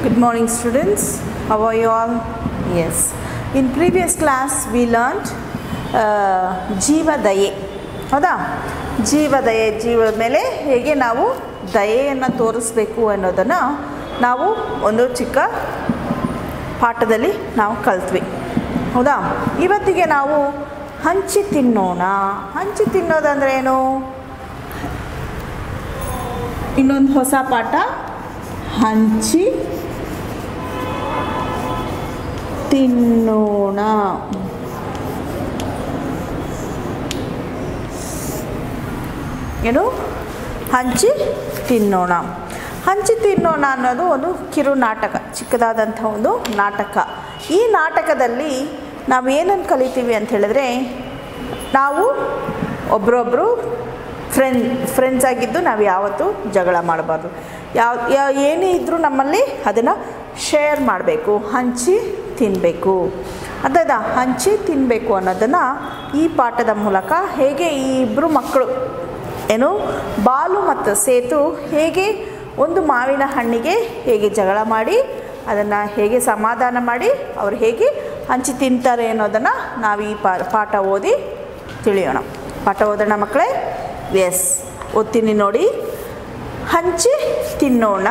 Good morning, students. How are you all? Yes. In previous class, we learned uh, ಜೀವ ದಯೆ ಹೌದಾ ಜೀವ ದಯೆ ಜೀವದ ಮೇಲೆ ಹೇಗೆ ನಾವು ದಯೆಯನ್ನು ತೋರಿಸ್ಬೇಕು ಅನ್ನೋದನ್ನು ನಾವು ಒಂದು ಚಿಕ್ಕ ಪಾಠದಲ್ಲಿ ನಾವು ಕಲ್ತ್ವಿ ಹೌದಾ ಇವತ್ತಿಗೆ ನಾವು ಹಂಚಿ ತಿನ್ನೋಣ ಹಂಚಿ ತಿನ್ನೋದಂದ್ರೆ ಏನು ಇನ್ನೊಂದು ಹೊಸ ಪಾಠ ಹಂಚಿ ತಿನ್ನೋಣ ಏನು ಹಂಚಿ ತಿನ್ನೋಣ ಹಂಚಿ ತಿನ್ನೋಣ ಅನ್ನೋದು ಒಂದು ಕಿರು ನಾಟಕ ಚಿಕ್ಕದಾದಂಥ ಒಂದು ನಾಟಕ ಈ ನಾಟಕದಲ್ಲಿ ನಾವು ಏನನ್ನು ಕಲಿತೀವಿ ಅಂತ ಹೇಳಿದ್ರೆ ನಾವು ಒಬ್ರೊಬ್ಬರು ಫ್ರೆಂಡ್ ಫ್ರೆಂಡ್ಸ್ ಆಗಿದ್ದು ನಾವು ಯಾವತ್ತೂ ಜಗಳ ಮಾಡಬಾರ್ದು ಯಾವ ಯಾವ ಏನೇ ಇದ್ದರೂ ನಮ್ಮಲ್ಲಿ ಅದನ್ನು ಶೇರ್ ಮಾಡಬೇಕು ಹಂಚಿ ತಿನ್ನಬೇಕು ಅದಾದ ಹಂಚಿ ತಿನ್ನಬೇಕು ಅನ್ನೋದನ್ನು ಈ ಪಾಠದ ಮೂಲಕ ಹೇಗೆ ಈ ಇಬ್ಬರು ಮಕ್ಕಳು ಏನು ಬಾಲು ಮತ್ತು ಸೇತು ಹೇಗೆ ಒಂದು ಮಾವಿನ ಹಣ್ಣಿಗೆ ಹೇಗೆ ಜಗಳ ಮಾಡಿ ಅದನ್ನು ಹೇಗೆ ಸಮಾಧಾನ ಮಾಡಿ ಅವರು ಹೇಗೆ ಹಂಚಿ ತಿಂತಾರೆ ಅನ್ನೋದನ್ನು ನಾವು ಈ ಪಾ ಪಾಠ ಓದಿ ತಿಳಿಯೋಣ ಪಾಠ ಓದೋಣ ಮಕ್ಕಳೇ ಎಸ್ ಓದ್ತೀನಿ ನೋಡಿ ಹಂಚಿ ತಿನ್ನೋಣ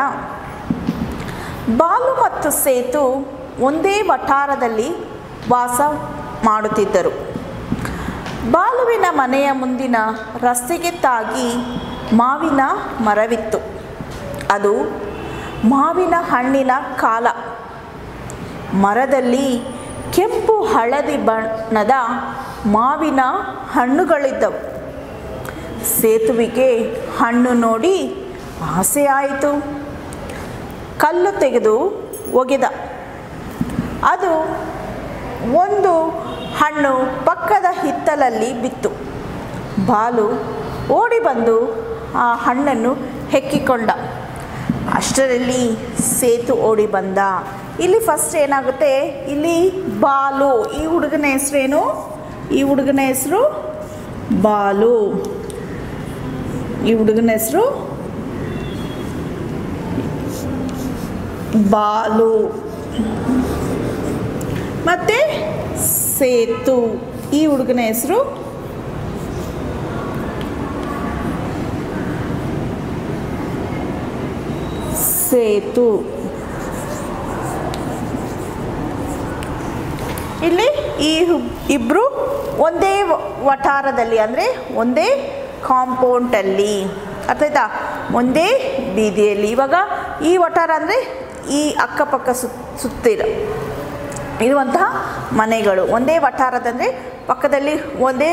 ಬಾಲು ಮತ್ತು ಸೇತು ಒಂದೇ ವಠಾರದಲ್ಲಿ ವಾಸ ಮಾಡುತ್ತಿದ್ದರು ಬಾಲುವಿನ ಮನೆಯ ಮುಂದಿನ ರಸ್ತೆಗೆ ತಾಗಿ ಮಾವಿನ ಮರವಿತ್ತು ಅದು ಮಾವಿನ ಹಣ್ಣಿನ ಕಾಲ ಮರದಲ್ಲಿ ಕೆಂಪು ಹಳದಿ ಬಣ್ಣದ ಮಾವಿನ ಹಣ್ಣುಗಳಿದ್ದವು ಸೇತುವಿಗೆ ಹಣ್ಣು ನೋಡಿ ಆಸೆ ಆಯಿತು ಕಲ್ಲು ತೆಗೆದು ಒಗೆದ ಅದು ಒಂದು ಹಣ್ಣು ಪಕ್ಕದ ಹಿತ್ತಲಲ್ಲಿ ಬಿತ್ತು ಬಾಲು ಓಡಿ ಬಂದು ಆ ಹಣ್ಣನ್ನು ಹೆಕ್ಕಿಕೊಂಡ ಅಷ್ಟರಲ್ಲಿ ಸೇತು ಓಡಿ ಬಂದ ಇಲ್ಲಿ ಫಸ್ಟ್ ಏನಾಗುತ್ತೆ ಇಲ್ಲಿ ಬಾಲು ಈ ಹುಡುಗನ ಹೆಸರೇನು ಈ ಹುಡುಗನ ಹೆಸರು ಬಾಲು ಈ ಹುಡುಗನ ಹೆಸರು ಬಾಲು ಮತ್ತು ಸೇತು ಈ ಹುಡುಗನ ಹೆಸರು ಸೇತು ಇಲ್ಲಿ ಈ ಇಬ್ಬರು ಒಂದೇ ವಠಾರದಲ್ಲಿ ಅಂದರೆ ಒಂದೇ ಕಾಂಪೌಂಡಲ್ಲಿ ಅರ್ಥಾಯ್ತಾ ಒಂದೇ ಬೀದಿಯಲ್ಲಿ ಇವಾಗ ಈ ವಠಾರ ಅಂದರೆ ಈ ಅಕ್ಕಪಕ್ಕ ಸುತ್ತ ಸುತ್ತಿರ ಇರುವಂತಹ ಮನೆಗಳು ಒಂದೇ ವಠಾರದಂದರೆ ಪಕ್ಕದಲ್ಲಿ ಒಂದೇ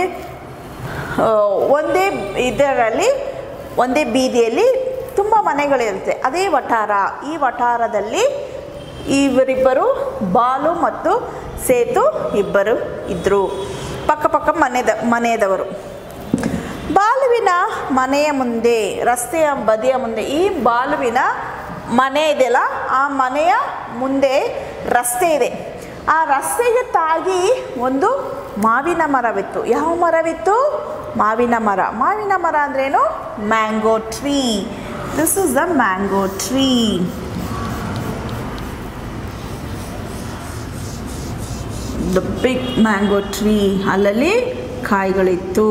ಒಂದೇ ಇದರಲ್ಲಿ ಒಂದೇ ಬೀದಿಯಲ್ಲಿ ತುಂಬ ಮನೆಗಳಿರುತ್ತೆ ಅದೇ ವಠಾರ ಈ ವಠಾರದಲ್ಲಿ ಇವರಿಬ್ಬರು ಬಾಲು ಮತ್ತು ಸೇತು ಇಬ್ಬರು ಇದ್ದರು ಪಕ್ಕ ಪಕ್ಕ ಮನೆದ ಮನೆಯದವರು ಬಾಲುವಿನ ಮನೆಯ ಮುಂದೆ ರಸ್ತೆಯ ಬದಿಯ ಮುಂದೆ ಈ ಬಾಲುವಿನ ಮನೆ ಇದೆಯಲ್ಲ ಆ ಮನೆಯ ಮುಂದೆ ರಸ್ತೆ ಇದೆ ಆ ರಸ್ತೆಗೆ ತಾಗಿ ಒಂದು ಮಾವಿನ ಮರವಿತ್ತು ಯಾವ ಮರವಿತ್ತು ಮಾವಿನ ಮರ ಮಾವಿನ ಮರ ಅಂದ್ರೇನು mango tree this is the mango tree the big mango tree ಅಲ್ಲಲ್ಲಿ ಕಾಯಿಗಳಿತ್ತು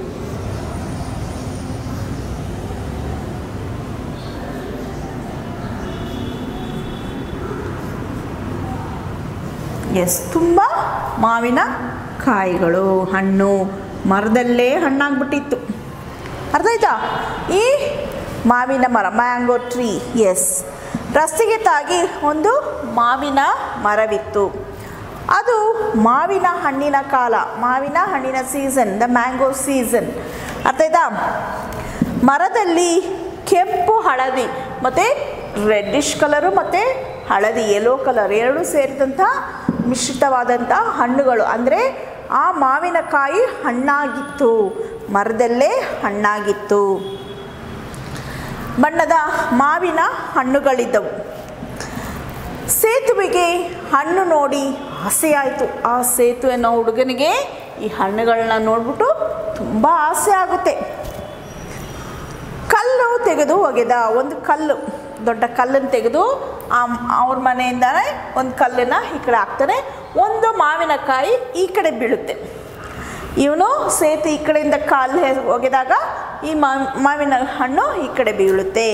ಎಸ್ ತುಂಬ ಮಾವಿನ ಕಾಯಿಗಳು ಹಣ್ಣು ಮರದಲ್ಲೇ ಹಣ್ಣಾಗ್ಬಿಟ್ಟಿತ್ತು ಅರ್ಥ ಆಯ್ತಾ ಈ ಮಾವಿನ ಮರ ಮ್ಯಾಂಗೋ ಟ್ರೀ ಎಸ್ ರಸ್ತೆಗೆ ತಾಗಿ ಒಂದು ಮಾವಿನ ಮರವಿತ್ತು ಅದು ಮಾವಿನ ಹಣ್ಣಿನ ಕಾಲ ಮಾವಿನ ಹಣ್ಣಿನ ಸೀಸನ್ ದ ಮ್ಯಾಂಗೋ ಸೀಸನ್ ಅರ್ಥ ಆಯ್ತಾ ಮರದಲ್ಲಿ ಕೆಂಪು ಹಳದಿ ಮತ್ತು ರೆಡ್ಡಿಶ್ ಕಲರು ಮತ್ತು ಹಳದಿ ಯೆಲ್ಲೋ ಕಲರ್ ಎರಡೂ ಸೇರಿದಂಥ ಮಿಶ್ರಿತವಾದಂಥ ಹಣ್ಣುಗಳು ಅಂದರೆ ಆ ಮಾವಿನಕಾಯಿ ಹಣ್ಣಾಗಿತ್ತು ಮರದಲ್ಲೇ ಹಣ್ಣಾಗಿತ್ತು ಬಣ್ಣದ ಮಾವಿನ ಹಣ್ಣುಗಳಿದ್ದವು ಸೇತುವೆಗೆ ಹಣ್ಣು ನೋಡಿ ಆಸೆಯಾಯಿತು ಆ ಸೇತು ಅನ್ನೋ ಹುಡುಗನಿಗೆ ಈ ಹಣ್ಣುಗಳನ್ನ ನೋಡ್ಬಿಟ್ಟು ತುಂಬ ಆಸೆ ಆಗುತ್ತೆ ಕಲ್ಲು ತೆಗೆದು ಒಗೆದ ಒಂದು ಕಲ್ಲು ದೊಡ್ಡ ಕಲ್ಲನ್ನು ತೆಗೆದು ಅವ್ರ ಮನೆಯಿಂದನೇ ಒಂದು ಕಲ್ಲನ್ನು ಈ ಕಡೆ ಹಾಕ್ತಾನೆ ಒಂದು ಮಾವಿನಕಾಯಿ ಈ ಕಡೆ ಬೀಳುತ್ತೆ ಇವನು ಸೇತು ಈ ಕಡೆಯಿಂದ ಕಾಲು ಹೆ- ಒಗೆದಾಗ ಈ ಮಾವ್- ಮಾವಿನ ಹಣ್ಣು ಈ ಕಡೆ ಬೀಳುತ್ತೆ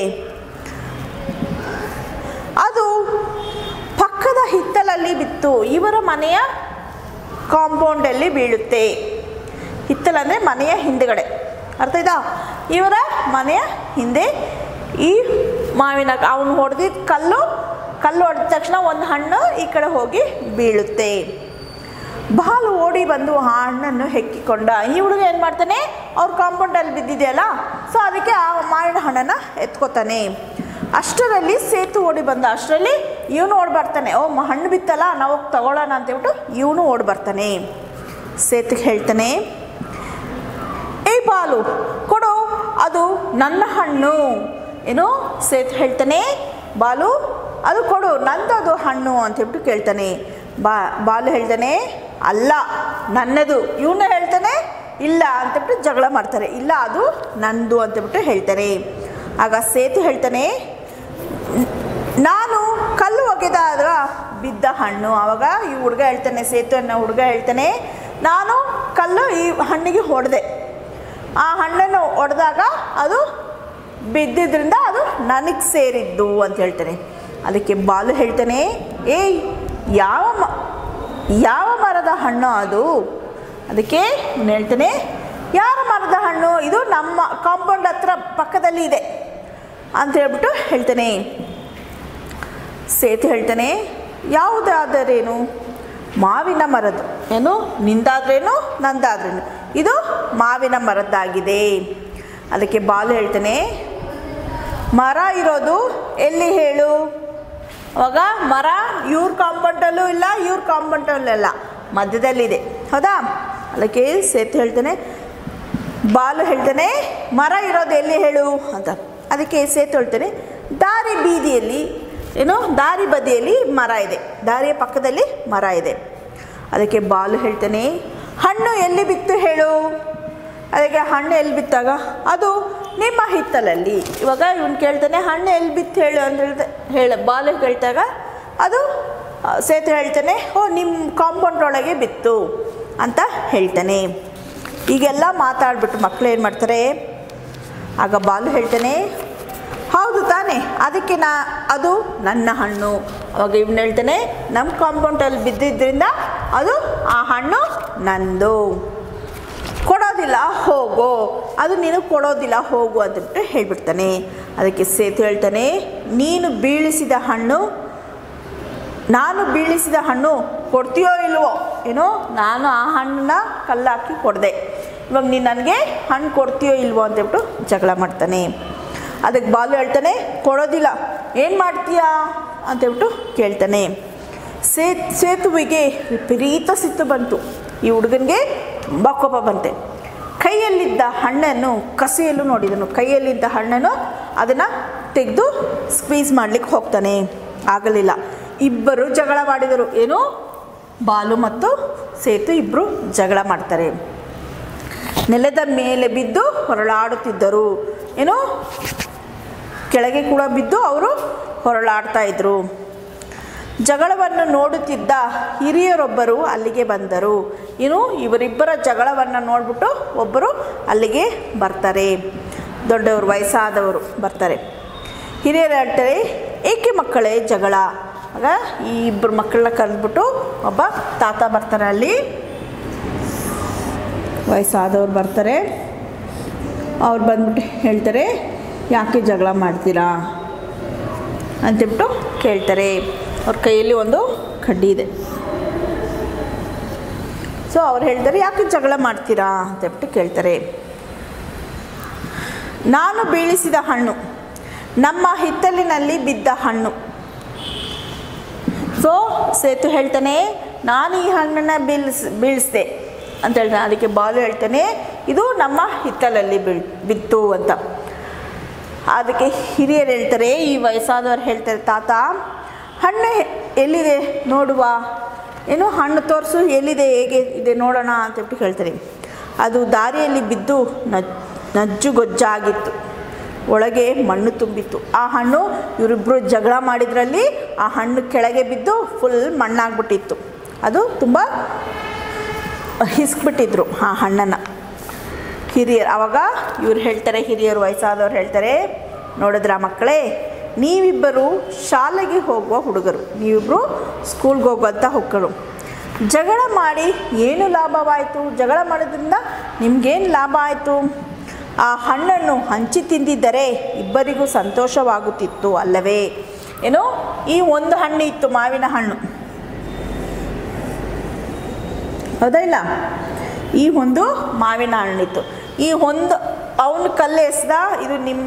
ಅದು ಪಕ್ಕದ ಹಿತ್ತಲಲ್ಲಿ ಬಿತ್ತು ಇವರ ಮನೆಯ ಕಾಂಪೌಂಡಲ್ಲಿ ಬೀಳುತ್ತೆ ಹಿತ್ತಲಂದರೆ ಮನೆಯ ಹಿಂದುಗಡೆ ಅರ್ಥ ಆಯ್ತಾ ಇವರ ಮನೆಯ ಹಿಂದೆ ಈ ಮಾವಿನ ಅವನು ಹೊಡೆದಿದ್ದ ಕಲ್ಲು ಕಲ್ಲು ಹೊಡೆದ ತಕ್ಷಣ ಒಂದು ಹಣ್ಣು ಈ ಕಡೆ ಹೋಗಿ ಬೀಳುತ್ತೆ ಬಾಲು ಓಡಿ ಬಂದು ಆ ಹಣ್ಣನ್ನು ಹೆಕ್ಕಿಕೊಂಡ ಈ ಹುಡುಗ ಏನು ಮಾಡ್ತಾನೆ ಅವ್ರ ಕಾಂಪೌಂಡಲ್ಲಿ ಬಿದ್ದಿದೆಯಲ್ಲ ಸೊ ಅದಕ್ಕೆ ಆ ಮಾವಿನ ಹಣ್ಣನ್ನು ಎತ್ಕೋತಾನೆ ಅಷ್ಟರಲ್ಲಿ ಸೇತು ಓಡಿ ಬಂದ ಅಷ್ಟರಲ್ಲಿ ಇವನು ಓಡಿ ಬರ್ತಾನೆ ಓ ಮ- ಹಣ್ಣು ಬಿತ್ತಲ್ಲ ನಾವು ಹೋಗಿ ತಗೊಳ್ಳೋಣ ಅಂತೇಳ್ಬಿಟ್ಟು ಇವನು ಓಡಿ ಬರ್ತಾನೆ ಸೇತುಗೆ ಹೇಳ್ತಾನೆ ಏಯ್ ಬಾಲು ಕೊಡು ಅದು ನನ್ನ ಹಣ್ಣು ಏನು ಸೇತು ಹೇಳ್ತಾನೆ ಬಾಲು ಅದು ಕೊಡು ನಂದದು ಹಣ್ಣು ಅಂತ ಹೇಳ್ಬಿಟ್ಟು ಕೇಳ್ತಾನೆ ಬಾ ಬಾಲು ಹೇಳ್ತಾನೆ ಅಲ್ಲ ನನ್ನದು ಇವನು ಹೇಳ್ತಾನೆ ಇಲ್ಲ ಅಂತಬಿಟ್ಟು ಜಗಳ ಮಾಡ್ತಾರೆ ಇಲ್ಲ ಅದು ನಂದು ಅಂತಬಿಟ್ಟು ಹೇಳ್ತಾರೆ ಆಗ ಸೇತು ಹೇಳ್ತಾನೆ ನಾನು ಕಲ್ಲು ಒಗೆದಾಗ ಬಿದ್ದ ಹಣ್ಣು ಆವಾಗ ಈ ಹುಡುಗ ಹೇಳ್ತಾನೆ ಸೇತು ಅನ್ನೋ ಹುಡುಗ ಹೇಳ್ತಾನೆ ನಾನು ಕಲ್ಲು ಈ ಹಣ್ಣಿಗೆ ಹೊಡೆದೆ ಆ ಹಣ್ಣನ್ನು ಹೊಡೆದಾಗ ಅದು ಬಿದ್ದಿದ್ರಿಂದ ಅದು ನನಗೆ ಸೇರಿದ್ದು ಅಂತ ಹೇಳ್ತಾನೆ ಅದಕ್ಕೆ ಬಾಲು ಹೇಳ್ತಾನೆ ಏಯ್ ಯಾವ ಮ ಯಾವ ಮರದ ಹಣ್ಣು ಅದು ಅದಕ್ಕೆ ಅವ್ನು ಹೇಳ್ತಾನೆ ಯಾರ ಮರದ ಹಣ್ಣು ಇದು ನಮ್ಮ ಕಾಂಪೌಂಡ್ ಹತ್ರ ಪಕ್ಕದಲ್ಲಿ ಇದೆ ಅಂತ ಹೇಳ್ಬಿಟ್ಟು ಹೇಳ್ತಾನೆ ಸೇತು ಹೇಳ್ತಾನೆ ಯಾವುದಾದರೇನು ಮಾವಿನ ಮರದ್ದು ಏನು ನಿಂದಾದ್ರೇನು ನಂದಾದ್ರೇನು ಇದು ಮಾವಿನ ಮರದ್ದಾಗಿದೆ ಅದಕ್ಕೆ ಬಾಲು ಹೇಳ್ತಾನೆ ಮರ ಇರೋದು ಎಲ್ಲಿ ಹೇಳು ಅವಾಗ ಮರ ಇವ್ರ ಕಾಂಪೌಂಡಲ್ಲೂ ಇಲ್ಲ ಇವ್ರ ಕಾಂಪೌಂಡಲ್ಲೂ ಇಲ್ಲ ಮಧ್ಯದಲ್ಲಿದೆ ಹೌದಾ ಅದಕ್ಕೆ ಸೇತು ಹೇಳ್ತಾನೆ ಬಾಲು ಹೇಳ್ತಾನೆ ಮರ ಇರೋದು ಎಲ್ಲಿ ಹೇಳು ಅಂತ ಅದಕ್ಕೆ ಸೇತು ಹೇಳ್ತಾನೆ ದಾರಿ ಬೀದಿಯಲ್ಲಿ ಏನು ದಾರಿ ಬದಿಯಲ್ಲಿ ಮರ ಇದೆ ದಾರಿಯ ಪಕ್ಕದಲ್ಲಿ ಮರ ಇದೆ ಅದಕ್ಕೆ ಬಾಲು ಹೇಳ್ತಾನೆ ಹಣ್ಣು ಎಲ್ಲಿ ಬಿತ್ತು ಹೇಳು ಅದಕ್ಕೆ ಹಣ್ಣು ಎಲ್ಲಿ ಬಿತ್ತಾಗ ಅದು ನಿಮ್ಮ ಹಿತ್ತಲಲ್ಲಿ ಇವಾಗ ಇವನು ಕೇಳ್ತಾನೆ ಹಣ್ಣು ಎಲ್ಲಿ ಬಿತ್ತು ಹೇಳು ಅಂತ ಹೇಳ್ದೆ ಹೇಳ ಬಾಲು ಕೇಳ್ತಾಗ ಅದು ಆ, ಸೇತು ಹೇಳ್ತಾನೆ ಓ ನಿಮ್ಮ ಕಾಂಪೌಂಡ್ ಒಳಗೆ ಬಿತ್ತು ಅಂತ ಹೇಳ್ತಾನೆ ಈಗೆಲ್ಲ ಮಾತಾಡ್ಬಿಟ್ಟು ಮಕ್ಕಳು ಏನು ಮಾಡ್ತಾರೆ ಆಗ ಬಾಲು ಹೇಳ್ತಾನೆ ಹೌದು ತಾನೇ ಅದಕ್ಕೆ ನಾ ಅದು ನನ್ನ ಹಣ್ಣು ಅವಾಗ ಇವನು ಹೇಳ್ತಾನೆ ನಮ್ಮ ಕಾಂಪೌಂಡಲ್ಲಿ ಬಿದ್ದಿದ್ದರಿಂದ ಅದು ಆ ಹಣ್ಣು ನಂದು ಕೊಡೋದಿಲ್ಲ ಹೋಗು ಅದು ನಿನಗೆ ಕೊಡೋದಿಲ್ಲ ಹೋಗು ಅಂತಬಿಟ್ಟು ಹೇಳ್ಬಿಡ್ತಾನೆ ಅದಕ್ಕೆ ಸೇತು ಹೇಳ್ತಾನೆ ನೀನು ಬೀಳಿಸಿದ ಹಣ್ಣು ನಾನು ಬೀಳಿಸಿದ ಹಣ್ಣು ಕೊಡ್ತೀಯೋ ಇಲ್ವೋ ಏನೋ ನಾನು ಆ ಹಣ್ಣನ್ನ ಕಲ್ಲಾಕಿ ಕೊಡಿದೆ ಇವಾಗ ನೀನು ನನಗೆ ಹಣ್ಣು ಕೊಡ್ತೀಯೋ ಇಲ್ವೋ ಅಂತೇಳ್ಬಿಟ್ಟು ಜಗಳ ಮಾಡ್ತಾನೆ ಅದಕ್ಕೆ ಬಾಲು ಹೇಳ್ತಾನೆ ಕೊಡೋದಿಲ್ಲ ಏನು ಮಾಡ್ತೀಯಾ ಅಂತೇಳ್ಬಿಟ್ಟು ಕೇಳ್ತಾನೆ ಸೇ ಸೇತುವೆಗೆ ವಿಪರೀತ ಸಿಟ್ಟು ಬಂತು ಈ ಹುಡುಗನಿಗೆ ತುಂಬ ಕೋಪ ಬಂತೆ ಕೈಯಲ್ಲಿದ್ದ ಹಣ್ಣನ್ನು ಕಸಿಯಲು ನೋಡಿದನು ಕೈಯಲ್ಲಿದ್ದ ಹಣ್ಣನ್ನು ಅದನ್ನು ತೆಗೆದು ಸ್ಕ್ವೀಸ್ ಮಾಡಲಿಕ್ಕೆ ಹೋಗ್ತಾನೆ ಆಗಲಿಲ್ಲ ಇಬ್ಬರು ಜಗಳ ಮಾಡಿದರು ಏನು ಬಾಲು ಮತ್ತು ಸೇತು ಇಬ್ಬರು ಜಗಳ ಮಾಡ್ತಾರೆ ನೆಲದ ಮೇಲೆ ಬಿದ್ದು ಹೊರಳಾಡುತ್ತಿದ್ದರು ಏನು ಕೆಳಗೆ ಕೂಡ ಬಿದ್ದು ಅವರು ಹೊರಳಾಡ್ತಾ ಇದ್ರು ಜಗಳವನ್ನು ನೋಡುತ್ತಿದ್ದ ಹಿರಿಯರೊಬ್ಬರು ಅಲ್ಲಿಗೆ ಬಂದರು ಇನ್ನು ಇವರಿಬ್ಬರ ಜಗಳವನ್ನು ನೋಡಿಬಿಟ್ಟು ಒಬ್ಬರು ಅಲ್ಲಿಗೆ ಬರ್ತಾರೆ ದೊಡ್ಡವರು ವಯಸ್ಸಾದವರು ಬರ್ತಾರೆ ಹಿರಿಯರು ಹೇಳ್ತಾರೆ ಏಕೆ ಮಕ್ಕಳೇ ಜಗಳ ಆಗ ಈ ಇಬ್ಬರು ಮಕ್ಕಳನ್ನ ಕರೆದ್ಬಿಟ್ಟು ಒಬ್ಬ ತಾತ ಬರ್ತಾರೆ ಅಲ್ಲಿ ವಯಸ್ಸಾದವ್ರು ಬರ್ತಾರೆ ಅವ್ರು ಬಂದ್ಬಿಟ್ಟು ಹೇಳ್ತಾರೆ ಯಾಕೆ ಜಗಳ ಮಾಡ್ತೀರಾ ಅಂತೇಳ್ಬಿಟ್ಟು ಕೇಳ್ತಾರೆ ಅವ್ರ ಕೈಯಲ್ಲಿ ಒಂದು ಕಡ್ಡಿ ಇದೆ ಸೊ ಅವ್ರು ಹೇಳ್ತಾರೆ ಯಾಕೆ ಜಗಳ ಮಾಡ್ತೀರಾ ಅಂತೇಳ್ಬಿಟ್ಟು ಕೇಳ್ತಾರೆ ನಾನು ಬೀಳಿಸಿದ ಹಣ್ಣು ನಮ್ಮ ಹಿತ್ತಲಿನಲ್ಲಿ ಬಿದ್ದ ಹಣ್ಣು ಸೊ ಸೇತು ಹೇಳ್ತಾನೆ ನಾನು ಈ ಹಣ್ಣನ್ನು ಬೀಳ್ಸ್ ಬೀಳಿಸ್ದೆ ಅಂತ ಹೇಳ್ತಾನೆ ಅದಕ್ಕೆ ಬಾಲು ಹೇಳ್ತಾನೆ ಇದು ನಮ್ಮ ಹಿತ್ತಲಲ್ಲಿ ಬೀಳ್ ಬಿತ್ತು ಅಂತ ಅದಕ್ಕೆ ಹಿರಿಯರು ಹೇಳ್ತಾರೆ ಈ ವಯಸ್ಸಾದವ್ರು ಹೇಳ್ತಾರೆ ತಾತ ಹಣ್ಣು ಹೆ- ಎಲ್ಲಿದೆ ನೋಡುವ ಏನು ಹಣ್ಣು ತೋರಿಸು ಎಲ್ಲಿದೆ ಹೇಗೆ ಇದೆ ನೋಡೋಣ ಅಂತೇಳ್ಬಿಟ್ಟು ಹೇಳ್ತಾರೆ ಅದು ದಾರಿಯಲ್ಲಿ ಬಿದ್ದು ನಜ್ ನಜ್ಜುಗೊಜ್ಜಾಗಿತ್ತು ಒಳಗೆ ಮಣ್ಣು ತುಂಬಿತ್ತು ಆ ಹಣ್ಣು ಇವರಿಬ್ಬರು ಜಗಳ ಮಾಡಿದ್ರಲ್ಲಿ ಆ ಹಣ್ಣು ಕೆಳಗೆ ಬಿದ್ದು ಫುಲ್ ಮಣ್ಣಾಗ್ಬಿಟ್ಟಿತ್ತು ಅದು ತುಂಬ ಹಿಸ್ಕ್ಬಿಟ್ಟಿದ್ರು ಆ ಹಣ್ಣನ್ನು ಹಿರಿಯರು ಆವಾಗ ಇವ್ರು ಹೇಳ್ತಾರೆ ಹಿರಿಯರು ವಯಸ್ಸಾದವ್ರು ಹೇಳ್ತಾರೆ ನೋಡಿದ್ರ ಮಕ್ಕಳೇ ನೀವಿಬ್ಬರು ಶಾಲೆಗೆ ಹೋಗುವ ಹುಡುಗರು ನೀವಿಬ್ಬರು ಸ್ಕೂಲ್ಗೆ ಹೋಗುವಂಥ ಹುಡುಗರು ಜಗಳ ಮಾಡಿ ಏನು ಲಾಭವಾಯಿತು ಜಗಳ ಮಾಡೋದ್ರಿಂದ ನಿಮಗೇನು ಲಾಭ ಆಯಿತು ಆ ಹಣ್ಣನ್ನು ಹಂಚಿ ತಿಂದಿದ್ದರೆ ಇಬ್ಬರಿಗೂ ಸಂತೋಷವಾಗುತ್ತಿತ್ತು ಅಲ್ಲವೇ ಏನೋ ಈ ಒಂದು ಹಣ್ಣು ಇತ್ತು ಮಾವಿನ ಹಣ್ಣು ಹೌದಾ ಇಲ್ಲ ಈ ಒಂದು ಮಾವಿನ ಹಣ್ಣಿತ್ತು ಈ ಒಂದು ಅವನು ಕಲ್ಲು ಎಸ್ದ ಇದು ನಿಮ್ಮ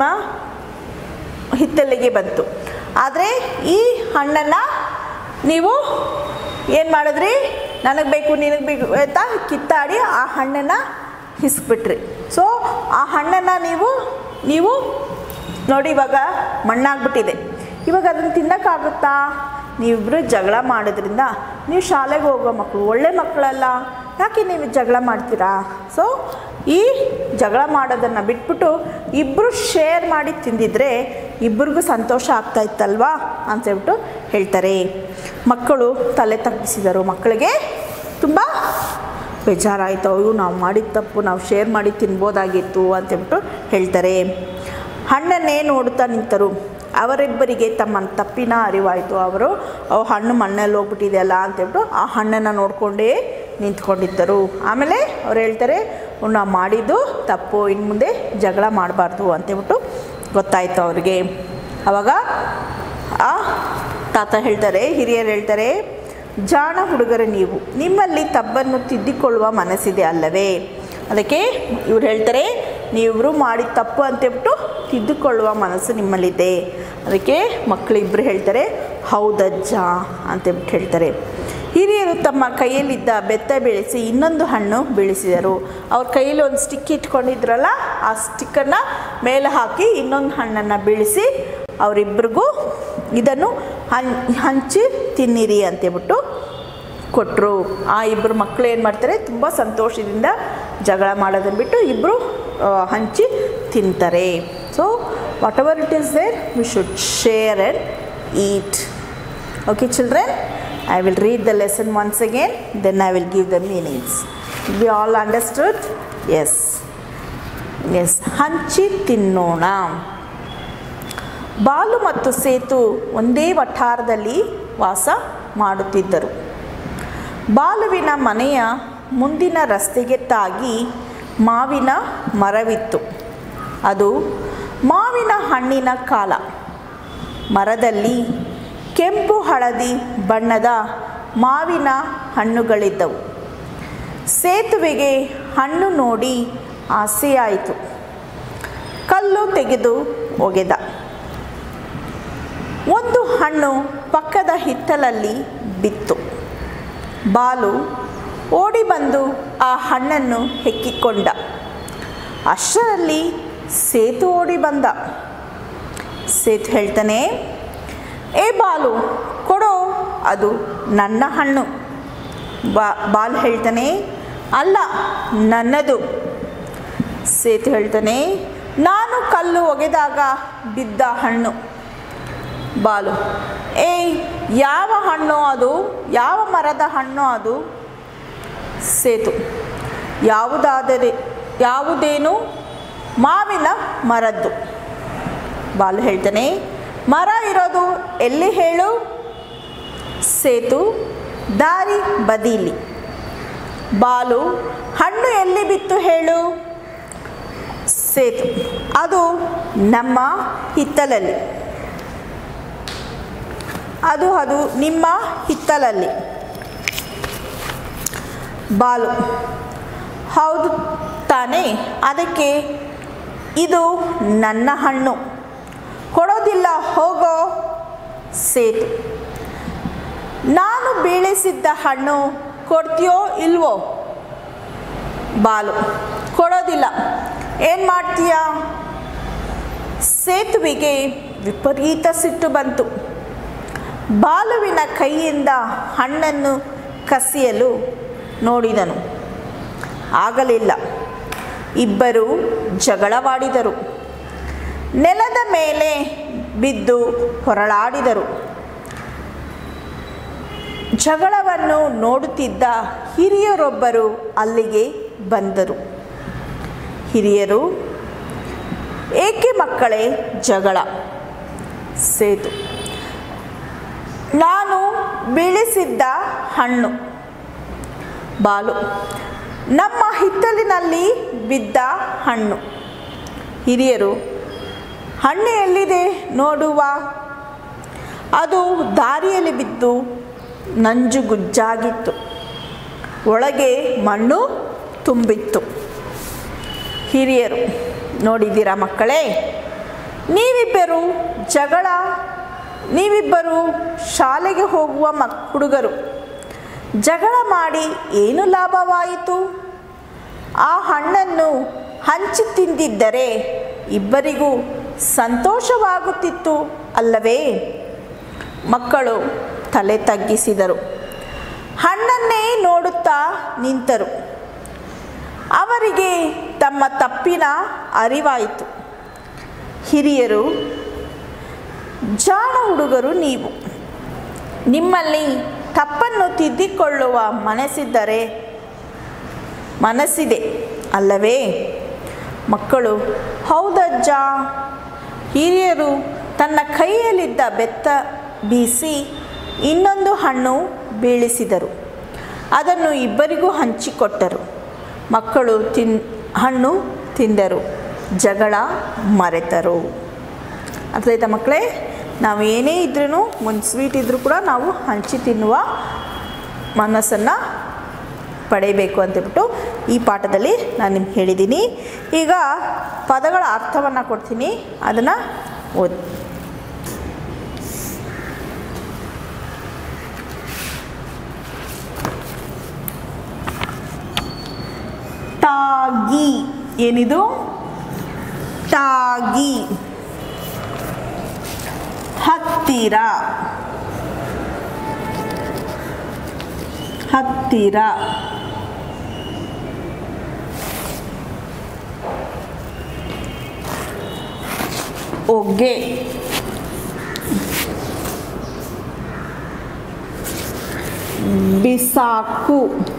ಹಿತ್ತಲಿಗೆ ಬಂತು ಆದರೆ ಈ ಹಣ್ಣನ್ನು ನೀವು ಏನು ಮಾಡಿದ್ರಿ ನನಗೆ ಬೇಕು ನಿನಗೆ ಬೇಕು ಅಂತ ಕಿತ್ತಾಡಿ ಆ ಹಣ್ಣನ್ನು ಹಿಸ್ಬಿಟ್ರಿ ಸೊ ಆ ಹಣ್ಣನ್ನು ನೀವು ನೀವು ನೋಡಿ ಇವಾಗ ಮಣ್ಣಾಗ್ಬಿಟ್ಟಿದೆ ಇವಾಗ ಅದನ್ನು ತಿನ್ನೋಕ್ಕಾಗುತ್ತಾ ನೀವಿಬ್ಬರು ಜಗಳ ಮಾಡೋದ್ರಿಂದ ನೀವು ಶಾಲೆಗೆ ಹೋಗೋ ಮಕ್ಕಳು ಒಳ್ಳೆ ಮಕ್ಕಳಲ್ಲ ಯಾಕೆ ನೀವು ಜಗಳ ಮಾಡ್ತೀರಾ ಸೊ ಈ ಜಗಳ ಮಾಡೋದನ್ನು ಬಿಟ್ಬಿಟ್ಟು ಇಬ್ಬರು ಶೇರ್ ಮಾಡಿ ತಿಂದಿದ್ರೆ ಇಬ್ಬರಿಗೂ ಸಂತೋಷ ಆಗ್ತಾ ಇತ್ತಲ್ವಾ ಅಂತೇಳ್ಬಿಟ್ಟು ಹೇಳ್ತಾರೆ ಮಕ್ಕಳು ತಲೆ ತಗ್ಗಿಸಿದರು ಮಕ್ಕಳಿಗೆ ತುಂಬ ಬೇಜಾರಾಯಿತು ಅಯ್ಯೋ ನಾವು ಮಾಡಿದ ತಪ್ಪು ನಾವು ಶೇರ್ ಮಾಡಿ ತಿನ್ಬೋದಾಗಿತ್ತು ಅಂತೇಳ್ಬಿಟ್ಟು ಹೇಳ್ತಾರೆ ಹಣ್ಣನ್ನೇ ನೋಡುತ್ತಾ ನಿಂತರು ಅವರಿಬ್ಬರಿಗೆ ತಮ್ಮ ತಪ್ಪಿನ ಅರಿವಾಯಿತು ಅವರು ಅವು ಹಣ್ಣು ಮಣ್ಣಲ್ಲಿ ಹೋಗ್ಬಿಟ್ಟಿದೆಯಲ್ಲ ಅಂತೇಳ್ಬಿಟ್ಟು ಆ ಹಣ್ಣನ್ನು ನೋಡಿಕೊಂಡೇ ನಿಂತ್ಕೊಂಡಿದ್ದರು ಆಮೇಲೆ ಅವ್ರು ಹೇಳ್ತಾರೆ ನಾವು ಮಾಡಿದ್ದು ತಪ್ಪು ಇನ್ನು ಮುಂದೆ ಜಗಳ ಮಾಡಬಾರ್ದು ಅಂತೇಳ್ಬಿಟ್ಟು ಗೊತ್ತಾಯಿತು ಅವ್ರಿಗೆ ಆವಾಗ ಆ ತಾತ ಹೇಳ್ತಾರೆ ಹಿರಿಯರು ಹೇಳ್ತಾರೆ ಜಾಣ ಹುಡುಗರು ನೀವು ನಿಮ್ಮಲ್ಲಿ ತಪ್ಪನ್ನು ತಿದ್ದಿಕೊಳ್ಳುವ ಮನಸ್ಸಿದೆ ಅಲ್ಲವೇ ಅದಕ್ಕೆ ಇವ್ರು ಹೇಳ್ತಾರೆ ನೀವಿಬ್ಬರು ಮಾಡಿದ ತಪ್ಪು ಅಂತೇಳ್ಬಿಟ್ಟು ತಿದ್ದುಕೊಳ್ಳುವ ಮನಸ್ಸು ನಿಮ್ಮಲ್ಲಿದೆ ಅದಕ್ಕೆ ಮಕ್ಕಳಿಬ್ಬರು ಹೇಳ್ತಾರೆ ಹೌದಜ್ಜ ಅಂತೇಳ್ಬಿಟ್ಟು ಹೇಳ್ತಾರೆ ಹಿರಿಯರು ತಮ್ಮ ಕೈಯಲ್ಲಿದ್ದ ಬೆತ್ತ ಬೆಳೆಸಿ ಇನ್ನೊಂದು ಹಣ್ಣು ಬೆಳೆಸಿದರು ಅವ್ರ ಕೈಯಲ್ಲಿ ಒಂದು ಸ್ಟಿಕ್ ಇಟ್ಕೊಂಡಿದ್ರಲ್ಲ ಆ ಸ್ಟಿಕ್ಕನ್ನು ಮೇಲೆ ಹಾಕಿ ಇನ್ನೊಂದು ಹಣ್ಣನ್ನು ಬೆಳೆಸಿ ಅವರಿಬ್ಬರಿಗೂ ಇದನ್ನು ಹಂ ಹಂಚಿ ತಿನ್ನಿರಿ ಅಂತೇಳ್ಬಿಟ್ಟು ಕೊಟ್ಟರು ಆ ಇಬ್ಬರು ಮಕ್ಕಳು ಏನು ಮಾಡ್ತಾರೆ ತುಂಬ ಸಂತೋಷದಿಂದ ಜಗಳ ಮಾಡೋದನ್ನು ಬಿಟ್ಟು ಇಬ್ಬರು ಹಂಚಿ ತಿಂತಾರೆ so whatever it is there we should share and eat okay children I will read the lesson once again, then I will give the meanings. We all understood? Yes. Yes. ಹಂಚಿ ತಿನ್ನೋಣ ಬಾಲು ಮತ್ತು ಸೇತು ಒಂದೇ ವಠಾರದಲ್ಲಿ ವಾಸ ಮಾಡುತ್ತಿದ್ದರು ಬಾಲುವಿನ ಮನೆಯ ಮುಂದಿನ ರಸ್ತೆಗೆ ತಾಗಿ ಮಾವಿನ ಮರವಿತ್ತು ಅದು ಮಾವಿನ ಹಣ್ಣಿನ ಕಾಲ ಮರದಲ್ಲಿ ಕೆಂಪು ಹಳದಿ ಬಣ್ಣದ ಮಾವಿನ ಹಣ್ಣುಗಳಿದ್ದವು ಸೇತುವೆಗೆ ಹಣ್ಣು ನೋಡಿ ಆಸೆಯಾಯಿತು ಕಲ್ಲು ತೆಗೆದು ಒಗೆದ ಒಂದು ಹಣ್ಣು ಪಕ್ಕದ ಹಿತ್ತಲಲ್ಲಿ ಬಿತ್ತು ಬಾಲು ಓಡಿ ಬಂದು ಆ ಹಣ್ಣನ್ನು ಹೆಕ್ಕಿಕೊಂಡ ಅಷ್ಟರಲ್ಲಿ ಸೇತು ಓಡಿ ಬಂದ ಸೇತು ಹೇಳ್ತಾನೆ ಏ ಬಾಲು ಕೊಡೋ ಅದು ನನ್ನ ಹಣ್ಣು ಬಾ ಬಾಲ್ ಹೇಳ್ತಾನೆ ಅಲ್ಲ ನನ್ನದು ಸೇತು ಹೇಳ್ತಾನೆ ನಾನು ಕಲ್ಲು ಒಗೆದಾಗ ಬಿದ್ದ ಹಣ್ಣು ಬಾಲು ಏಯ್ ಯಾವ ಹಣ್ಣು ಅದು ಯಾವ ಮರದ ಹಣ್ಣು ಅದು ಸೇತು ಯಾವುದಾದರೆ ಯಾವುದೇನು ಮಾವಿನ ಮರದ್ದು ಬಾಲು ಹೇಳ್ತಾನೆ ಮರ ಇರೋದು ಎಲ್ಲಿ ಹೇಳು ಸೇತು ದಾರಿ ಬದೀಲಿ ಬಾಲು ಹಣ್ಣು ಎಲ್ಲಿ ಬಿತ್ತು ಹೇಳು ಸೇತು ಅದು ನಮ್ಮ ಹಿತ್ತಲಲ್ಲಿ ಅದು ಅದು ನಿಮ್ಮ ಹಿತ್ತಲಲ್ಲಿ ಬಾಲು ಹೌದು ತಾನೇ ಅದಕ್ಕೆ ಇದು ನನ್ನ ಹಣ್ಣು ಕೊಡೋದಿಲ್ಲ ಹೋಗೋ ಸೇತು ನಾನು ಬೀಳಿಸಿದ್ದ ಹಣ್ಣು ಕೊಡ್ತೀಯೋ ಇಲ್ವೋ ಬಾಲು ಕೊಡೋದಿಲ್ಲ ಏನು ಮಾಡ್ತೀಯಾ ಸೇತುವೆಗೆ ವಿಪರೀತ ಸಿಟ್ಟು ಬಂತು ಬಾಲುವಿನ ಕೈಯಿಂದ ಹಣ್ಣನ್ನು ಕಸಿಯಲು ನೋಡಿದನು ಆಗಲಿಲ್ಲ ಇಬ್ಬರು ಜಗಳವಾಡಿದರು ನೆಲದ ಮೇಲೆ ಬಿದ್ದು ಹೊರಳಾಡಿದರು ಜಗಳವನ್ನು ನೋಡುತ್ತಿದ್ದ ಹಿರಿಯರೊಬ್ಬರು ಅಲ್ಲಿಗೆ ಬಂದರು ಹಿರಿಯರು ಏಕೆ ಮಕ್ಕಳೇ ಜಗಳ ಸೇತು ನಾನು ಬೀಳಿಸಿದ್ದ ಹಣ್ಣು ಬಾಲು ನಮ್ಮ ಹಿತ್ತಲಿನಲ್ಲಿ ಬಿದ್ದ ಹಣ್ಣು ಹಿರಿಯರು ಹಣ್ಣು ಎಲ್ಲಿದೆ ನೋಡುವ ಅದು ದಾರಿಯಲ್ಲಿ ಬಿದ್ದು ನಂಜುಗುಜ್ಜಾಗಿತ್ತು ಒಳಗೆ ಮಣ್ಣು ತುಂಬಿತ್ತು ಹಿರಿಯರು ನೋಡಿದ್ದೀರಾ ಮಕ್ಕಳೇ ನೀವಿಬ್ಬರು ಜಗಳ ನೀವಿಬ್ಬರು ಶಾಲೆಗೆ ಹೋಗುವ ಮಕ್ ಹುಡುಗರು ಜಗಳ ಮಾಡಿ ಏನು ಲಾಭವಾಯಿತು ಆ ಹಣ್ಣನ್ನು ಹಂಚಿ ತಿಂದಿದ್ದರೆ ಇಬ್ಬರಿಗೂ ಸಂತೋಷವಾಗುತ್ತಿತ್ತು ಅಲ್ಲವೇ ಮಕ್ಕಳು ತಲೆ ತಗ್ಗಿಸಿದರು ಹಣ್ಣನ್ನೇ ನೋಡುತ್ತಾ ನಿಂತರು ಅವರಿಗೆ ತಮ್ಮ ತಪ್ಪಿನ ಅರಿವಾಯಿತು ಹಿರಿಯರು ಜಾಣ ಹುಡುಗರು ನೀವು ನಿಮ್ಮಲ್ಲಿ ತಪ್ಪನ್ನು ತಿದ್ದಿಕೊಳ್ಳುವ ಮನಸ್ಸಿದ್ದರೆ ಮನಸ್ಸಿದೆ ಅಲ್ಲವೇ ಮಕ್ಕಳು ಹೌದಜ್ಜ ಹಿರಿಯರು ತನ್ನ ಕೈಯಲ್ಲಿದ್ದ ಬೆತ್ತ ಬೀಸಿ ಇನ್ನೊಂದು ಹಣ್ಣು ಬೀಳಿಸಿದರು ಅದನ್ನು ಇಬ್ಬರಿಗೂ ಹಂಚಿಕೊಟ್ಟರು ಮಕ್ಕಳು ತಿನ್ ಹಣ್ಣು ತಿಂದರು ಜಗಳ ಮರೆತರು ಅರ್ಥ ಆಯ್ತಾ ಮಕ್ಕಳೇ ನಾವು ಏನೇ ಇದ್ರೂ ಒಂದು ಸ್ವೀಟ್ ಇದ್ದರೂ ಕೂಡ ನಾವು ಹಂಚಿ ತಿನ್ನುವ ಮನಸ್ಸನ್ನು ಪಡೆಯಬೇಕು ಅಂತೇಳ್ಬಿಟ್ಟು ಈ ಪಾಠದಲ್ಲಿ ನಾನು ನಿಮ್ಗೆ ಹೇಳಿದ್ದೀನಿ ಈಗ ಪದಗಳ ಅರ್ಥವನ್ನು ಕೊಡ್ತೀನಿ ಅದನ್ನು ಓದಿ ಟಾಗಿ ಏನಿದು ಟಾಗಿ ಹತ್ತಿರ ಹತ್ತಿರ ಒಗ್ಗೆ ಬಿಸಾಕು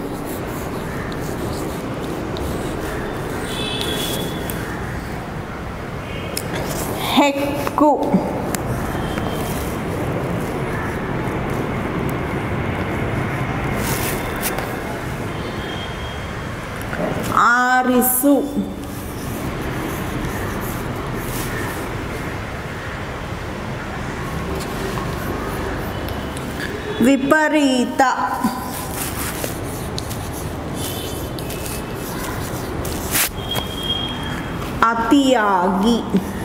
ಹೆಕ್ಕು ಆರಿಸು ವಿಪರೀತ ಅತಿಯಾಗಿ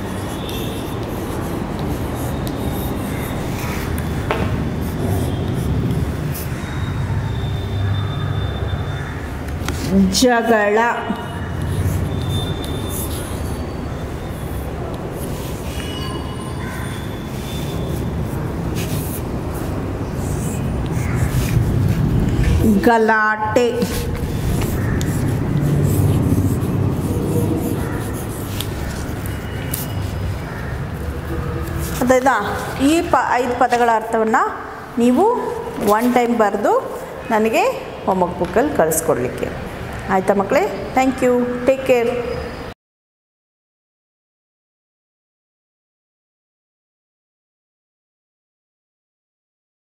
ಜಗಳ ಗಲಾಟೆ ಅದಾಯ್ತಾ ಈ ಪ ಐದು ಪದಗಳ ಅರ್ಥವನ್ನು ನೀವು ಒನ್ ಟೈಮ್ ಬರೆದು ನನಗೆ ಹೋಮ್ವರ್ಕ್ ಬುಕ್ಕಲ್ಲಿ ಕಳಿಸ್ಕೊಡ್ಲಿಕ್ಕೆ ಆಯಿತಾ ಮಕ್ಕಳೇ ಥ್ಯಾಂಕ್ ಯು ಟೇಕ್ ಕೇರ್